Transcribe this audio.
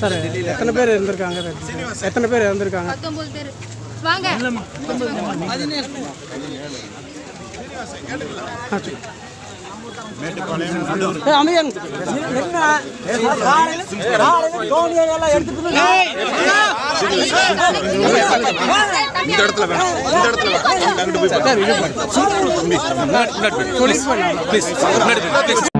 Sir எத்தனை பேர் இருந்திருக்காங்க எத்தனை பேர் இறந்திருக்காங்க பத்தொன்பது பேர் வாங்க ஏய், அமைதியா இருங்க. இந்த இடத்துல வேணும் இந்த இடத்துல வேணும் அங்கிட்டு போய் சார், இது பாருங்க. ப்ளீஸ்